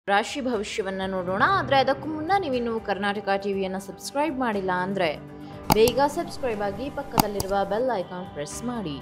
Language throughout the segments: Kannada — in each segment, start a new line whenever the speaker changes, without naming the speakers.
ರಾಶಿ ಭವಿಷ್ಯವನ್ನು ನೋಡೋಣ ಆದರೆ ಅದಕ್ಕೂ ಮುನ್ನ ನೀವಿನ್ನು ಕರ್ನಾಟಕ ಟಿವಿಯನ್ನು ಸಬ್ಸ್ಕ್ರೈಬ್ ಮಾಡಿಲ್ಲ ಅಂದರೆ ಬೇಗ ಸಬ್ಸ್ಕ್ರೈಬ್ ಆಗಿ ಪಕ್ಕದಲ್ಲಿರುವ ಬೆಲ್ ಐಕಾನ್ ಪ್ರೆಸ್ ಮಾಡಿ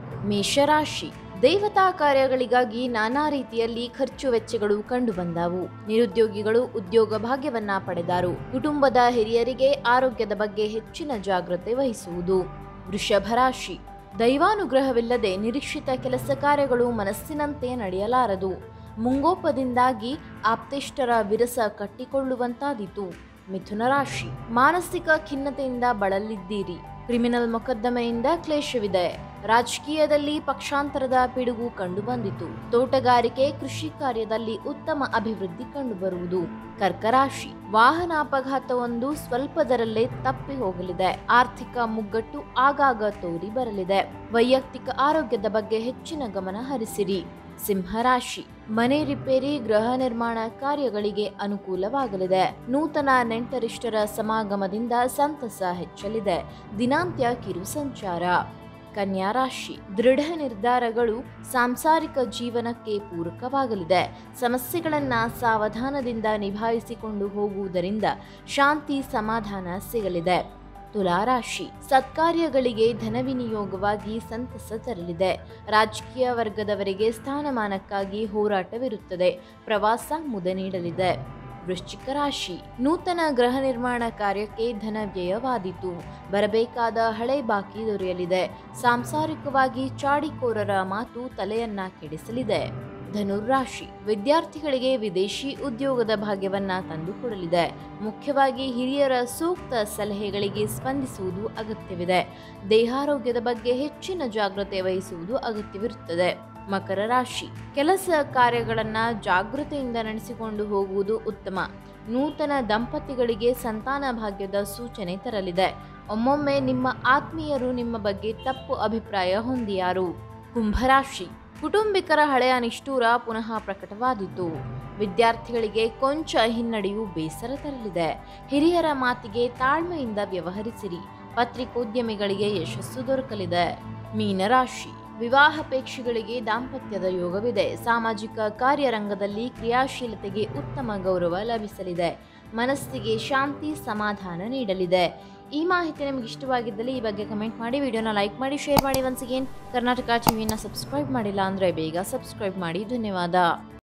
ಮೇಷರಾಶಿ ದೇವತಾ ಕಾರ್ಯಗಳಿಗಾಗಿ ನಾನಾ ರೀತಿಯಲ್ಲಿ ಖರ್ಚು ವೆಚ್ಚಗಳು ಕಂಡುಬಂದವು ನಿರುದ್ಯೋಗಿಗಳು ಉದ್ಯೋಗ ಭಾಗ್ಯವನ್ನ ಪಡೆದರು ಕುಟುಂಬದ ಹಿರಿಯರಿಗೆ ಆರೋಗ್ಯದ ಬಗ್ಗೆ ಹೆಚ್ಚಿನ ಜಾಗ್ರತೆ ವಹಿಸುವುದು ವೃಷಭ ರಾಶಿ ದೈವಾನುಗ್ರಹವಿಲ್ಲದೆ ನಿರೀಕ್ಷಿತ ಕೆಲಸ ಕಾರ್ಯಗಳು ಮನಸ್ಸಿನಂತೆ ನಡೆಯಲಾರದು ಮುಂಗೋಪದಿಂದಾಗಿ ಆಪ್ತೇಷ್ಟರ ವಿರಸ ಕಟ್ಟಿಕೊಳ್ಳುವಂತಾದೀತು ಮಿಥುನ ರಾಶಿ ಮಾನಸಿಕ ಖಿನ್ನತೆಯಿಂದ ಬಳಲಿದ್ದೀರಿ ಕ್ರಿಮಿನಲ್ ಮೊಕದ್ದಮೆಯಿಂದ ಕ್ಲೇಶವಿದೆ ರಾಜಕೀಯದಲ್ಲಿ ಪಕ್ಷಾಂತರದ ಪಿಡುಗು ಕಂಡುಬಂದಿತು ತೋಟಗಾರಿಕೆ ಕೃಷಿ ಕಾರ್ಯದಲ್ಲಿ ಉತ್ತಮ ಅಭಿವೃದ್ಧಿ ಕಂಡುಬರುವುದು ಕರ್ಕರಾಶಿ ವಾಹನ ಅಪಘಾತವೊಂದು ಸ್ವಲ್ಪದರಲ್ಲೇ ತಪ್ಪಿ ಹೋಗಲಿದೆ ಆರ್ಥಿಕ ಮುಗ್ಗಟ್ಟು ಆಗಾಗ ತೋರಿ ಬರಲಿದೆ ವೈಯಕ್ತಿಕ ಆರೋಗ್ಯದ ಬಗ್ಗೆ ಹೆಚ್ಚಿನ ಗಮನ ಹರಿಸಿರಿ ಸಿಂಹರಾಶಿ ಮನೆ ರಿಪೇರಿ ಗೃಹ ನಿರ್ಮಾಣ ಕಾರ್ಯಗಳಿಗೆ ಅನುಕೂಲವಾಗಲಿದೆ ನೂತನ ನೆಂಟರಿಷ್ಟರ ಸಮಾಗಮದಿಂದ ಸಂತಸ ಹೆಚ್ಚಲಿದೆ ದಿನಾಂತ್ಯ ಕಿರು ಸಂಚಾರ ಕನ್ಯಾ ರಾಶಿ ದೃಢ ನಿರ್ಧಾರಗಳು ಸಾಂಸಾರಿಕ ಜೀವನಕ್ಕೆ ಪೂರಕವಾಗಲಿದೆ ಸಮಸ್ಯೆಗಳನ್ನು ಸಾವಧಾನದಿಂದ ನಿಭಾಯಿಸಿಕೊಂಡು ಹೋಗುವುದರಿಂದ ಶಾಂತಿ ಸಮಾಧಾನ ಸಿಗಲಿದೆ ತುಲಾರಾಶಿ ಸತ್ಕಾರ್ಯಗಳಿಗೆ ಧನ ವಿನಿಯೋಗವಾಗಿ ಸಂತಸ ತರಲಿದೆ ರಾಜಕೀಯ ವರ್ಗದವರಿಗೆ ಸ್ಥಾನಮಾನಕ್ಕಾಗಿ ಹೋರಾಟವಿರುತ್ತದೆ ಪ್ರವಾಸ ಮುದ ನೀಡಲಿದೆ ವೃಶ್ಚಿಕ ರಾಶಿ ನೂತನ ಗೃಹ ನಿರ್ಮಾಣ ಕಾರ್ಯಕ್ಕೆ ಧನ ವ್ಯಯವಾದೀತು ಬರಬೇಕಾದ ಹಳೆ ಬಾಕಿ ದೊರೆಯಲಿದೆ ಸಾಂಸಾರಿಕವಾಗಿ ಚಾಡಿಕೋರರ ಮಾತು ತಲೆಯನ್ನ ಕೆಡಿಸಲಿದೆ ಧನುರ್ರಾಶಿ ವಿದ್ಯಾರ್ಥಿಗಳಿಗೆ ವಿದೇಶಿ ಉದ್ಯೋಗದ ಭಾಗ್ಯವನ್ನ ತಂದುಕೊಡಲಿದೆ ಮುಖ್ಯವಾಗಿ ಹಿರಿಯರ ಸೂಕ್ತ ಸಲಹೆಗಳಿಗೆ ಸ್ಪಂದಿಸುವುದು ಅಗತ್ಯವಿದೆ ದೇಹಾರೋಗ್ಯದ ಬಗ್ಗೆ ಹೆಚ್ಚಿನ ಜಾಗ್ರತೆ ವಹಿಸುವುದು ಅಗತ್ಯವಿರುತ್ತದೆ ಮಕರ ರಾಶಿ ಕೆಲಸ ಕಾರ್ಯಗಳನ್ನು ಜಾಗೃತೆಯಿಂದ ನಡೆಸಿಕೊಂಡು ಹೋಗುವುದು ಉತ್ತಮ ನೂತನ ದಂಪತಿಗಳಿಗೆ ಸಂತಾನ ಭಾಗ್ಯದ ಸೂಚನೆ ತರಲಿದೆ ಒಮ್ಮೊಮ್ಮೆ ನಿಮ್ಮ ಆತ್ಮೀಯರು ನಿಮ್ಮ ಬಗ್ಗೆ ತಪ್ಪು ಅಭಿಪ್ರಾಯ ಹೊಂದಿಯಾರು ಕುಂಭರಾಶಿ ಕುಟುಂಬಿಕರ ಹಳೆಯ ನಿಷ್ಠೂರ ಪುನಃ ಪ್ರಕಟವಾದೀತು ವಿದ್ಯಾರ್ಥಿಗಳಿಗೆ ಕೊಂಚ ಹಿನ್ನಡೆಯು ಬೇಸರ ತರಲಿದೆ ಹಿರಿಯರ ಮಾತಿಗೆ ತಾಳ್ಮೆಯಿಂದ ವ್ಯವಹರಿಸಿರಿ ಪತ್ರಿಕೋದ್ಯಮಿಗಳಿಗೆ ಯಶಸ್ಸು ದೊರಕಲಿದೆ ಮೀನರಾಶಿ ವಿವಾಹಪೇಕ್ಷಿಗಳಿಗೆ ದಾಂಪತ್ಯದ ಯೋಗವಿದೆ ಸಾಮಾಜಿಕ ಕಾರ್ಯರಂಗದಲ್ಲಿ ಕ್ರಿಯಾಶೀಲತೆಗೆ ಉತ್ತಮ ಗೌರವ ಲಭಿಸಲಿದೆ ಮನಸ್ಸಿಗೆ ಶಾಂತಿ ಸಮಾಧಾನ ನೀಡಲಿದೆ ಈ ಮಾಹಿತಿ ನಿಮಗೆ ಇಷ್ಟವಾಗಿದ್ದಲ್ಲಿ ಈ ಬಗ್ಗೆ ಕಮೆಂಟ್ ಮಾಡಿ ವಿಡಿಯೋನ ಲೈಕ್ ಮಾಡಿ ಶೇರ್ ಮಾಡಿ ಒನ್ಸ್ ಅಗೇನ್ ಕರ್ನಾಟಕ ಟಿವಿಯನ್ನು ಸಬ್ಸ್ಕ್ರೈಬ್ ಮಾಡಿಲ್ಲ ಅಂದರೆ ಬೇಗ ಸಬ್ಸ್ಕ್ರೈಬ್ ಮಾಡಿ ಧನ್ಯವಾದ